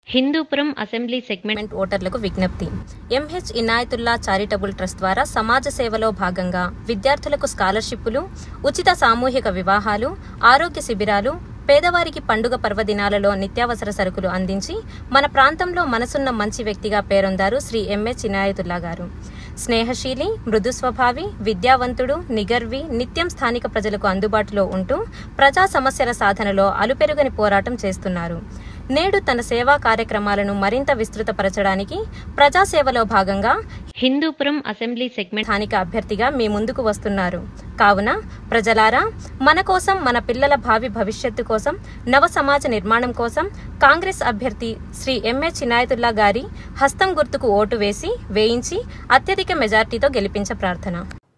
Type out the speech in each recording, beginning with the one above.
Hindupuram assembly segment government ఓటర్లకు విజ్ఞప్తి MH Inayatullah charitable trust ద్వారా సమాజ సేవలో భాగంగా విద్యార్థులకు స్కాలర్షిప్పులు ఉచిత సామూహిక వివాహాలు ఆరోగ్య శిబిరాలు పేదవారికి పండుగ పర్వదినాలలో నిత్యావసర సరుకులు అందించి మన ప్రాంతంలో మనసున్న మంచి వ్యక్తిగా పేరొందారు శ్రీ ఎంహెచ్ ఇనాయతుల్లా గారు స్నేహశీలి మృదు స్వభావి విద్యావంతుడు నిగర్వి నిత్యం స్థానిక ప్రజలకు అందుబాటులో ఉంటూ ప్రజా సమస్యల సాధనలో అలుపెరుగని పోరాటం చేస్తున్నారు నేడు తన సేవా కార్యక్రమాలను మరింత విస్తృతపరచడానికి ప్రజాసేవలో భాగంగా హిందూపురం అసెంబ్లీ సెగ్మెంట్ స్థానిక అభ్యర్థిగా మీ ముందుకు వస్తున్నారు కావున ప్రజలారా మన కోసం మన పిల్లల భావి భవిష్యత్తు కోసం నవ సమాజ నిర్మాణం కోసం కాంగ్రెస్ అభ్యర్థి శ్రీ ఎంహెచ్ ఇనాయతుల్లా గారి హస్తం గుర్తుకు ఓటు వేసి వేయించి అత్యధిక మెజార్టీతో గెలిపించ ప్రార్థన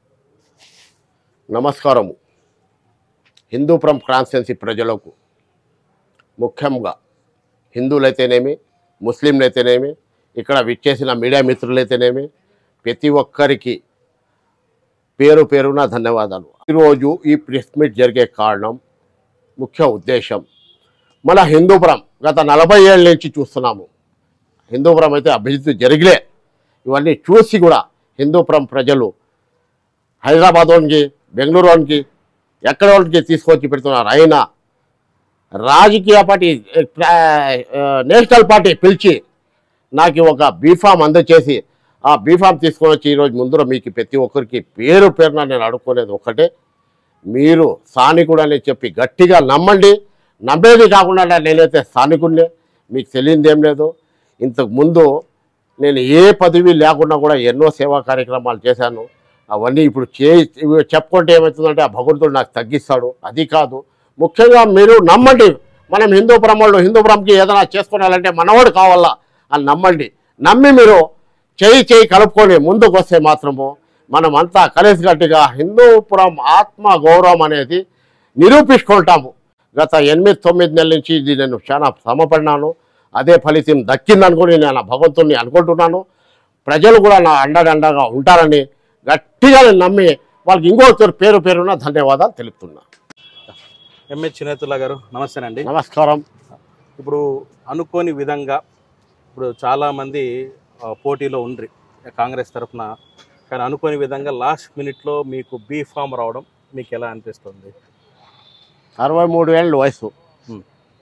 నమస్కారము హిందూపురం కాన్స్టిట్యున్సీ ప్రజలకు ముఖ్యంగా హిందువులైతేనేమి ముస్లింలైతేనేమి ఇక్కడ విచ్చేసిన మీడియా మిత్రులైతేనేమి ప్రతి ఒక్కరికి పేరు పేరున ధన్యవాదాలు ఈరోజు ఈ ప్రెస్ మీట్ జరిగే కారణం ముఖ్య ఉద్దేశం మన హిందూపురం గత నలభై ఏళ్ళ నుంచి చూస్తున్నాము హిందూపురం అయితే అభివృద్ధి జరిగిలే ఇవన్నీ చూసి కూడా హిందూపురం ప్రజలు హైదరాబాద్ వానికి బెంగళూరు వానికి ఎక్కడ వానికి తీసుకొచ్చి పెడుతున్నారు అయినా రాజకీయ పార్టీ ఆ, నేషనల్ పార్టీ పిలిచి నాకు ఒక బీఫామ్ అందచేసి ఆ బీఫామ్ తీసుకొని వచ్చి ఈరోజు ముందర మీకు ప్రతి ఒక్కరికి పేరు పేరున నేను అడుక్కునేది ఒకటే మీరు స్థానికుడు అని చెప్పి గట్టిగా నమ్మండి నమ్మేది కాకుండా నేనైతే స్థానికుడినే మీకు తెలియదు ఏం లేదు ఇంతకు ముందు నేను ఏ పదవి లేకుండా కూడా ఎన్నో సేవా కార్యక్రమాలు చేశాను అవన్నీ ఇప్పుడు చే ఇవి చెప్పుకుంటే ఏమవుతుందంటే ఆ భగవంతుడు నాకు తగ్గిస్తాడు అది కాదు ముఖ్యంగా మీరు నమ్మండి మనం హిందూపురం వాళ్ళు హిందూపురంకి ఏదైనా చేసుకోవాలంటే మనవాడు కావాలా అని నమ్మండి నమ్మి మీరు చేయి చేయి కలుపుకొని ముందుకు వస్తే మాత్రము మనం అంతా కలిసికట్టుగా హిందూపురం ఆత్మ గౌరవం అనేది నిరూపించుకుంటాము గత ఎనిమిది తొమ్మిది నెలల నుంచి ఇది నేను చాలా శ్రమపడినాను అదే ఫలితం దక్కిందనుకుని నేను ఆ భగవంతుని అనుకుంటున్నాను ప్రజలు కూడా నా అండదండగా ఉంటారని గట్టిగా నేను నమ్మి వాళ్ళకి ఇంకొకరు పేరు పేరున ధన్యవాదాలు తెలుపుతున్నా ఎంఎస్ చినేతుల్లా గారు నమస్తేనండి నమస్కారం ఇప్పుడు అనుకోని విధంగా ఇప్పుడు చాలామంది ఆ, పోటీలో ఉండ్రి కాంగ్రెస్ తరఫున కానీ అనుకోని విధంగా లాస్ట్ మినిట్లో మీకు బీ ఫామ్ రావడం మీకు ఎలా అనిపిస్తుంది అరవై మూడు ఏళ్ళ వయసు Hmm.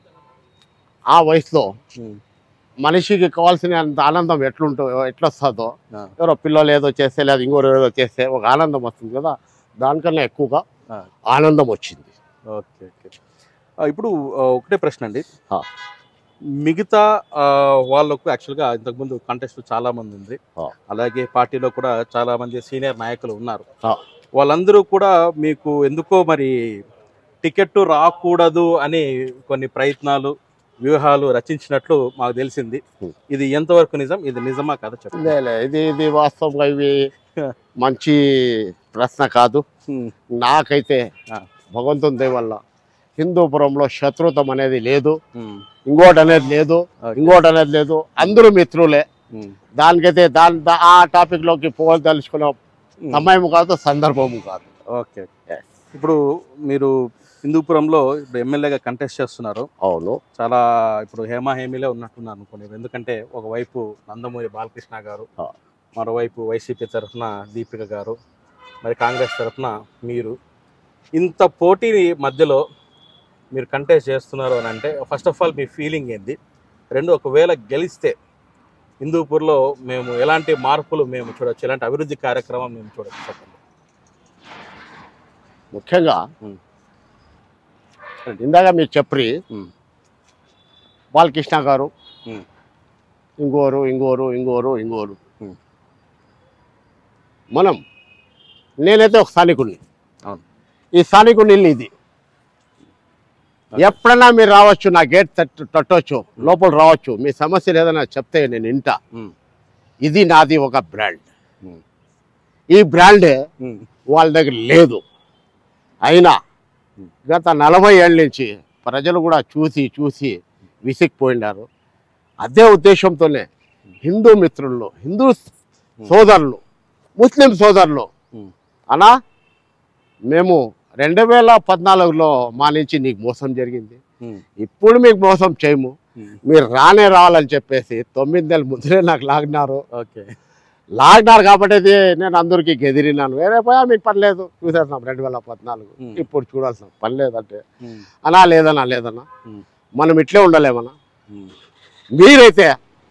ఆ వయసులో మనిషికి కావాల్సిన అంత ఆనందం ఎట్లుంటో ఎట్లొస్తుందో ఆ, ఎవరో పిల్లలు ఏదో చేస్తే లేదా ఇంకోరు ఏదో చేస్తే ఒక ఆనందం వస్తుంది కదా దానికన్నా ఎక్కువగా ఆ, ఆనందం వచ్చింది ఓకే ఓకే ఆ, ఇప్పుడు ఆ, ఒకటే ప్రశ్న అండి ఆ. మిగతా ఆ, వాళ్ళకు యాక్చువల్గా ఇంతకుముందు కంటెస్ట్ చాలా మంది ఉంది ఆ. అలాగే పార్టీలో కూడా చాలా మంది సీనియర్ నాయకులు ఉన్నారు ఆ. వాళ్ళందరూ కూడా మీకు ఎందుకో మరి టికెట్ రాకూడదు అని కొన్ని ప్రయత్నాలు వ్యూహాలు రచించినట్లు మాకు తెలిసింది Hmm. ఇది ఎంతవరకు నిజం ఇది నిజమా కదా చెప్పండి లే, ఇది ఇది వాస్తవంగా ఇవి మంచి ప్రశ్న కాదు నాకైతే ఆ. భగవంతుని దయ వల్ల హిందూపురంలో శత్రుత్వం అనేది లేదు Hmm. ఇంకోటి అనేది లేదు Okay. ఇంకోటి అనేది లేదు అందరూ మిత్రులే Hmm. దానికైతే దాని దా- ఆ టాపిక్ లోకి పోదలుచుకున్న Hmm. సమయం కాదు సందర్భము కాదు ఓకే ఇప్పుడు మీరు హిందూపురంలో ఇప్పుడు ఎమ్మెల్యేగా కంటెస్ట్ చేస్తున్నారు అవును చాలా ఇప్పుడు హేమా హేమీలే ఉన్నట్టున్నారు అనుకునేది ఎందుకంటే ఒకవైపు నందమూరి బాలకృష్ణ గారు ఆ. మరోవైపు వైసీపీ తరఫున దీపిక గారు మరి కాంగ్రెస్ తరఫున మీరు ఇంత పోటీ మధ్యలో మీరు కంటెస్ట్ చేస్తున్నారు అని అంటే ఫస్ట్ ఆఫ్ ఆల్ మీ ఫీలింగ్ ఏంది రెండు ఒకవేళ గెలిస్తే హిందూపూర్లో మేము ఎలాంటి మార్పులు మేము చూడొచ్చు ఎలాంటి అభివృద్ధి కార్యక్రమం మేము చూడొచ్చు చెప్పండి ముఖ్యంగా Hmm. ఇందాక మీరు చెప్పి Hmm. బాలకృష్ణ గారు Hmm. ఇంగోరు ఇంగోరు ఇంగోరు ఇంగోరు Hmm. మనం నేనైతే ఒక స్థానికుడిని అవును. ఈ స్థానికుడిని ఇల్లు ఇది ఎప్పుడన్నా మీరు రావచ్చు నా గేట్ తట్టు తట్టవచ్చు లోపల రావచ్చు మీ సమస్యలు ఏదైనా చెప్తే నేను వింటా Hmm. ఇది నాది ఒక బ్రాండ్ Hmm. ఈ బ్రాండే Hmm. వాళ్ళ దగ్గర లేదు అయినా Hmm. గత నలభై ఏళ్ళ నుంచి ప్రజలు కూడా చూసి చూసి విసిగిపోయినారు అదే ఉద్దేశంతోనే హిందూ మిత్రుల్లో హిందూ సోదరులు ముస్లిం సోదరులు Hmm. అనా మేము రెండు వేల పద్నాలుగులో మా నుంచి నీకు మోసం జరిగింది Hmm. ఇప్పుడు మీకు మోసం చేయము మీరు రానే రావాలని చెప్పేసి తొమ్మిది నెలల ముందే నాకు లాగినారు ఓకే లాగినారు కాబట్టి అది నేను అందరికీ గెదిరినాను వేరే పోయా మీకు పని లేదు చూసేస్తున్నాం రెండు వేల పద్నాలుగు ఉమ్. ఇప్పుడు చూడాల్సిన పని లేదంటే ఉమ్, అనా లేదన్నా లేదన్నా ఉమ్, మనం ఇట్లే ఉండలేమన్నా ఉమ్, మీరైతే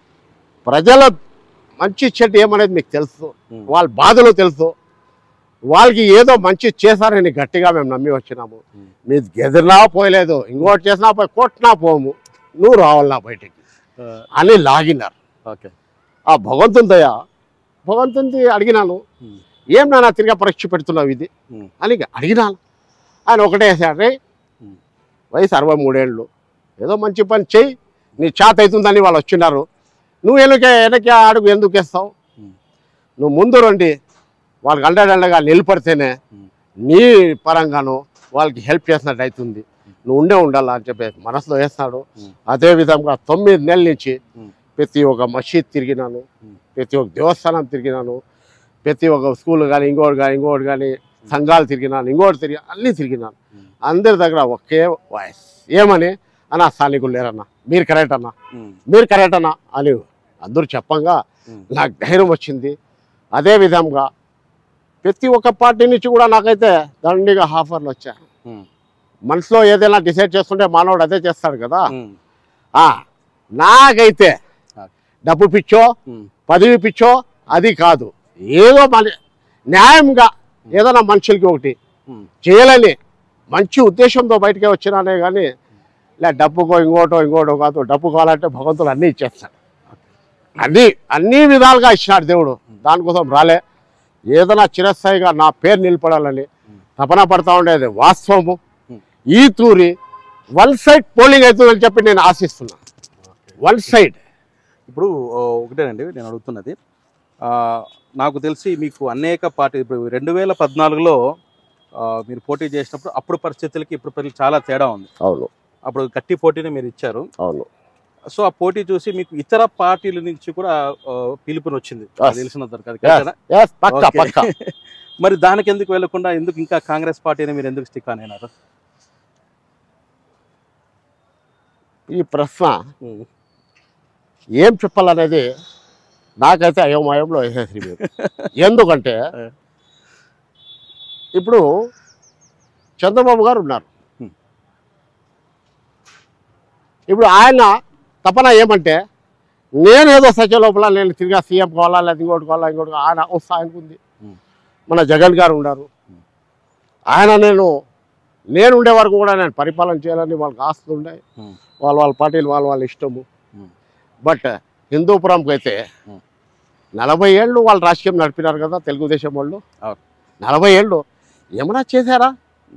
ప్రజల మంచి చెడ్డ ఏమనేది మీకు తెలుసు ఉమ్. వాళ్ళ బాధలు తెలుసు వాళ్ళకి ఏదో మంచి చేశారని గట్టిగా మేము నమ్మి వచ్చినాము ఉమ్. మీరు గెదిరినా పోయలేదు ఇంకోటి చేసినా పోయి కొట్టినా పోము నువ్వు రావాలా బయటికి ఆ, అని లాగినారు ఓకే ఆ భగవంతుని దయ భగవంతుని అడిగినాను ఉమ్, ఏం నాన్న తిరిగా పరీక్ష పెడుతున్నావు ఇది ఉమ్, అని అడిగినాను ఆయన ఒకటే వేసాడు రే ఉమ్, వయసు అరవై మూడేళ్ళు ఏదో మంచి పని చెయ్యి నీ చేత అవుతుందని వాళ్ళు వచ్చినారు నువ్వు వెనకే వెనకే అడుగు ఎందుకు వేస్తావు ఉమ్, నువ్వు ముందు రండి వాళ్ళకి అండదండగా నిలబడితేనే ఉమ్, నీ పరంగాను వాళ్ళకి హెల్ప్ చేసినట్టు అవుతుంది నువ్వు ఉండే ఉండాలా అని చెప్పేసి మనసులో వేస్తాడు ఉమ్. అదే విధంగా తొమ్మిది నెలల నుంచి ఉమ్. ప్రతి ఒక్క మసీద్ తిరిగినాను ఉమ్. ప్రతి ఒక్క దేవస్థానం తిరిగినాను ప్రతి ఒక్క స్కూల్ కానీ ఇంకోటి కానీ ఇంకోటి కానీ సంఘాలు తిరిగినాను ఇంకోటి తిరిగి అన్నీ తిరిగినాను ఉమ్, అందరి దగ్గర ఒకే వాయిస్ ఏమని అన్న స్థానికులు లేరన్నా మీరు కరెక్ట్ అన్నా ఉమ్, మీరు కరెక్ట్ అన్నా అని అందరూ చెప్పంగా ఉమ్, నాకు ధైర్యం వచ్చింది అదే విధంగా ప్రతి ఒక్క పార్టీ నుంచి కూడా నాకైతే దండిగా ఆఫర్లు వచ్చాయి ఉమ్, మనసులో ఏదైనా డిసైడ్ చేసుకుంటే మానవుడు అదే చేస్తాడు కదా ఉమ్, ఆ, నాకైతే Okay. డబ్బు పిచ్చో ఉమ్, పదవి పిచ్చో అది కాదు ఏదో మన న్యాయంగా ఏదైనా మనుషులకి ఒకటి ఉమ్, చేయాలని మంచి ఉద్దేశంతో బయటకే వచ్చినానే కానీ లే డబ్బుకో ఇంకోటో ఇంకోటో కాదు డబ్బు కావాలంటే భగవంతుడు అన్నీ ఇచ్చేస్తాడు అన్ని అన్ని విధాలుగా ఇచ్చినాడు దేవుడు దానికోసం రాలే ఏదైనా చిరస్థాయిగా నా పేరు నిలబడాలని తపన పడతా ఉండేది వాస్తవము ఈ తూరి వన్ సైడ్ పోలింగ్ అవుతుందని చెప్పి నేను ఆశిస్తున్నా వన్ సైడ్ ఇప్పుడు ఓ, ఒకటేనండి నేను అడుగుతున్నది ఆ, నాకు తెలిసి మీకు అనేక పార్టీ ఇప్పుడు రెండు వేల పద్నాలుగులో ఆ, మీరు పోటీ చేసినప్పుడు అప్పుడు పరిస్థితులకి ఇప్పుడు పరిస్థితులకి చాలా తేడా ఉంది అవును అప్పుడు గట్టి పోటీని మీరు ఇచ్చారు అవును సో ఆ పోటీ చూసి మీకు ఇతర పార్టీల నుంచి కూడా ఆ, పిలుపుని వచ్చింది Yes. నాకు తెలిసినంత వరకు. అది కరెక్టేనా? Yes, పక్క Okay. పక్క మరి దానికి ఎందుకు వెళ్లకుండా ఎందుకు ఇంకా కాంగ్రెస్ పార్టీని మీరు ఎందుకు స్టిక్ ఆన్ అయినారు ఈ ప్రశ్న ఏం చెప్పాలనేది నాకైతే అయోమయంలో వేసేసి మీరు ఎందుకంటే ఇప్పుడు చంద్రబాబు గారు ఉన్నారు Hmm. ఇప్పుడు ఆయన తపన ఏమంటే నేనేదో సత్య లోపల నేను తిరిగా సీఎం కావాలా లేదా ఇంకోటి కావాలా ఇంకోటి కావాలా, ఆయన వస్తా ఆయనకుంది Hmm. మన జగన్ గారు ఉన్నారు Hmm. ఆయన నేను నేను ఉండే వరకు కూడా నేను పరిపాలన చేయాలని వాళ్ళకి ఆస్తులు ఉన్నాయి Hmm. వాళ్ళ వాళ్ళ పార్టీలు వాళ్ళ వాళ్ళ ఇష్టము Hmm. బట్ హిందూపురంకి అయితే Hmm. నలభై ఏళ్ళు వాళ్ళు రాజకీయం నడిపినారు కదా తెలుగుదేశం వాళ్ళు అవును. నలభై ఏళ్ళు ఏమన్నా చేశారా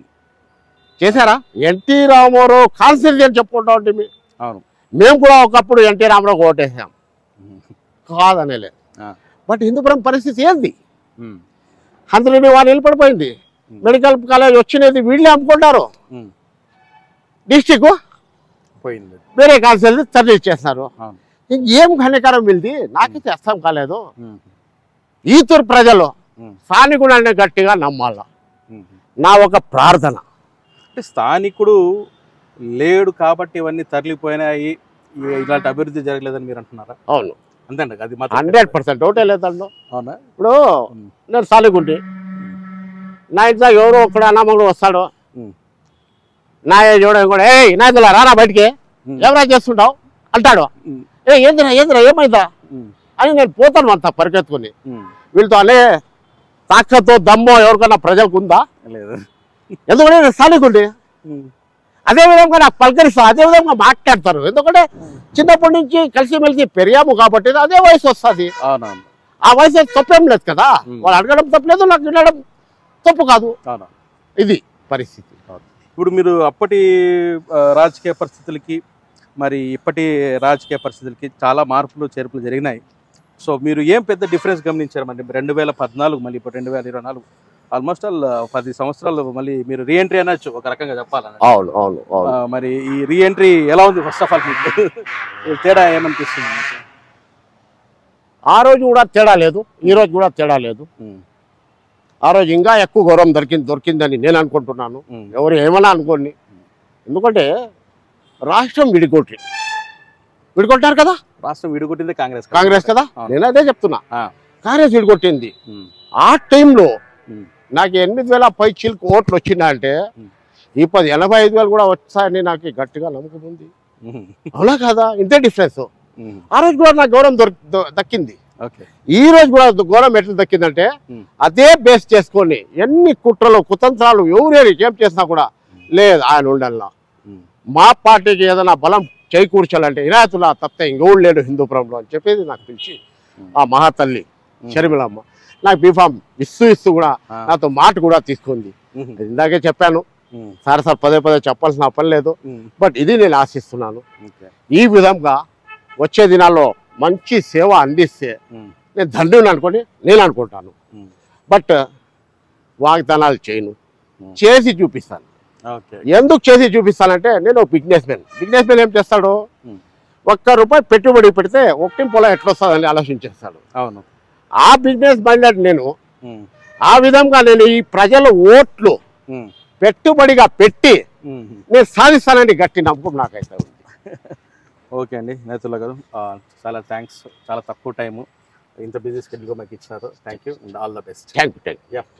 చేశారా ఎన్టీ రామారావు కాన్సెప్ట్ అని చెప్పుకుంటా ఉంటే మీ- అవును మేము కూడా ఒకప్పుడు ఎన్టీ రామారావు ఓటేసాం కాదనేలే ఆ. బట్ హిందూపురం పరిస్థితి ఏంది ఉమ్, అందులోనే వాళ్ళు నిలబడిపోయింది మెడికల్ కాలేజ్ వచ్చినది వీళ్ళే అమ్ముకుంటారు ఉమ్, డిస్టిక్ పోయింది వేరే కాన్సెల్ తరలి ఇచ్చేస్తారు అవును ఇంకేం హానికరం వీళ్ళది నాకైతే అర్థం కాలేదు ఉమ్, ఈతూరు ప్రజలు ఉమ్, స్థానికుడు గట్టిగా నమ్మాల ఉమ్. నా ఒక ప్రార్థన అంటే స్థానికుడు లేడు కాబట్టి ఇవన్నీ తరలిపోయినాయి ఇ- ఇలాంటి అభివృద్ధి జరగలేదని మీరు అంటున్నారా అవును అంతేండి అది మాత్రం హండ్రెడ్ పర్సెంట్ డౌటే లేదు దాంట్లో అవునా ఇప్పుడు ఉమ్, నేను స్థానికుంటి నా ఇంట్లో ఎవరో ఒకడు అన్నమ్మడు వస్తాడు ఉమ్, నా ఏజ్ ఎవడో కూడా ఏ నాయకులా రారా బయటికి ఉమ్, ఎవరా చేస్తుంటావు అంటాడు ఉమ్, ఏ ఏందిరా ఏందిరా ఏమైందా ఉమ్, అని నేను పోతాను అంత పరిగెత్తుకుని ఉమ్. వీళ్ళతో అనే తాకతో దమ్మో ఎవరికన్నా ప్రజలకు ఉందా లేదు ఎందుకంటే నేను స్థానికుండి ఉమ్, అదే విధంగా నాకు పలకరిస్తా అదే విధంగా మాట్లాడతారు ఎందుకంటే చిన్నప్పటి నుంచి కలిసిమెలిసి పెరిగాము కాబట్టి అదే వయసు వస్తుంది అవునవును ఆ వయసు అయితే తప్పేం లేదు కదా Hmm. వాళ్ళు అడగడం తప్పలేదు నాకు వినడం తప్పు కాదు అవును ఇది పరిస్థితి ఇప్పుడు మీరు అప్పటి ఆ, రాజకీయ పరిస్థితులకి మరి ఇప్పటి రాజకీయ పరిస్థితులకి చాలా మార్పులు చేర్పులు జరిగినాయి సో మీరు ఏం పెద్ద డిఫరెన్స్ గమనించారు మరి రెండు వేల పద్నాలుగు మళ్ళీ ఇప్పుడు రెండు వేల ఇరవై నాలుగు ఆల్మోస్ట్ ఆల్ పది సంవత్సరాలు మళ్ళీ మీరు రీఎంట్రీ అనొచ్చు ఒక రకంగా చెప్పాలని అవును అవును అవును ఆ, మరి ఈ రీఎంట్రీ ఎలా ఉంది ఫస్ట్ ఆఫ్ ఆల్ మీకు ఈ తేడా ఏమనిపిస్తుంది మీకు? ఆ రోజు కూడా తేడా లేదు ఈ రోజు కూడా తేడా లేదు ఉమ్, ఆ రోజు ఇంకా ఎక్కువ గౌరవం దొరికింది దొరికిందని నేను అనుకుంటున్నాను ఉమ్, ఎవరు ఏమన్నా అనుకోండి ఎందుకంటే రాష్ట్రం విడిగొట్టి విడికొట్టారు కదా రాష్ట్రం విడిగొట్టింది కాంగ్రెస్ కాంగ్రెస్ కదా అవును. నేను అదే చెప్తున్నా ఆ. కాంగ్రెస్ విడికొట్టింది ఉమ్, ఆ టైంలో ఉమ్, నాకు ఎనిమిది వేల పై చిల్కు ఓట్లు వచ్చినాయంటే ఉమ్. ఈ పది ఎనభై ఐదు వేలు కూడా వచ్చాయని నాకు గట్టిగా నమ్మకం ఉంది ఉమ్, అవునా కదా ఇంతే డిఫరెన్స్ ఉమ్, ఆ రోజు కూడా నాకు గౌరవం దొరికి దొ- దక్కింది ఓకే ఈ రోజు కూడా గౌరవం ఎట్లా దక్కిందంటే ఉమ్, అదే బేస్ చేసుకొని ఎన్ని కుట్రలు కుతంత్రాలు ఎవరేరి ఏం చేసినా కూడా లేదు ఆయన ఉండాల ఉమ్, మా పార్టీకి ఏదైనా బలం చేకూర్చాలంటే ఇనాయతులా తప్పితే ఇంకెవడు లేడు హిందూపురంలో అని చెప్పేది నాకు పిలిచి ఆ మహాతల్లి షర్మిలమ్మ నాకు బీఫామ్ ఇస్తూ ఇస్తూ కూడా ఆ, నాతో మాట కూడా తీసుకుంది ఉమ్, ఇందాకే చెప్పాను ఉమ్, సార్ సార్ పదే పదే చెప్పాల్సిన పని లేదు ఉమ్, బట్ ఇది నేను ఆశిస్తున్నాను ఓకే ఈ విధంగా వచ్చే దినాల్లో మంచి సేవ అందిస్తే ఉమ్, నేను దండ్రుని అనుకొని నేను అనుకుంటాను ఉమ్, బట్ వాగ్దానాలు చేయను Hmm. చేసి చూపిస్తాను ఓకే ఎందుకు చేసి చూపిస్తానంటే నేను బిజినెస్ మ్యాన్ బిజినెస్ మ్యాన్ ఏం చేస్తాడు Hmm. ఒక్క రూపాయి పెట్టుబడి పెడితే ఒకటి పొలం ఎట్లా వస్తుందని ఆలోచించేస్తాడు అవును ఆ బిజినెస్ మైండెడ్ నేను ఉమ్, ఆ విధంగా నేను ఈ ప్రజల ఓట్లు ఉమ్, పెట్టుబడిగా పెట్టి ఉమ్. నేను సాధిస్తానని గట్టి నమ్మకం నాకైతే ఉంది ఓకే అండి నేతుల్లా గారు ఆ, చాలా థ్యాంక్స్ చాలా తక్కువ టైము ఇంత బిజీ స్కెడ్యూల్గా మాకు ఇచ్చినారు thank you and all the best thank you thank you yeah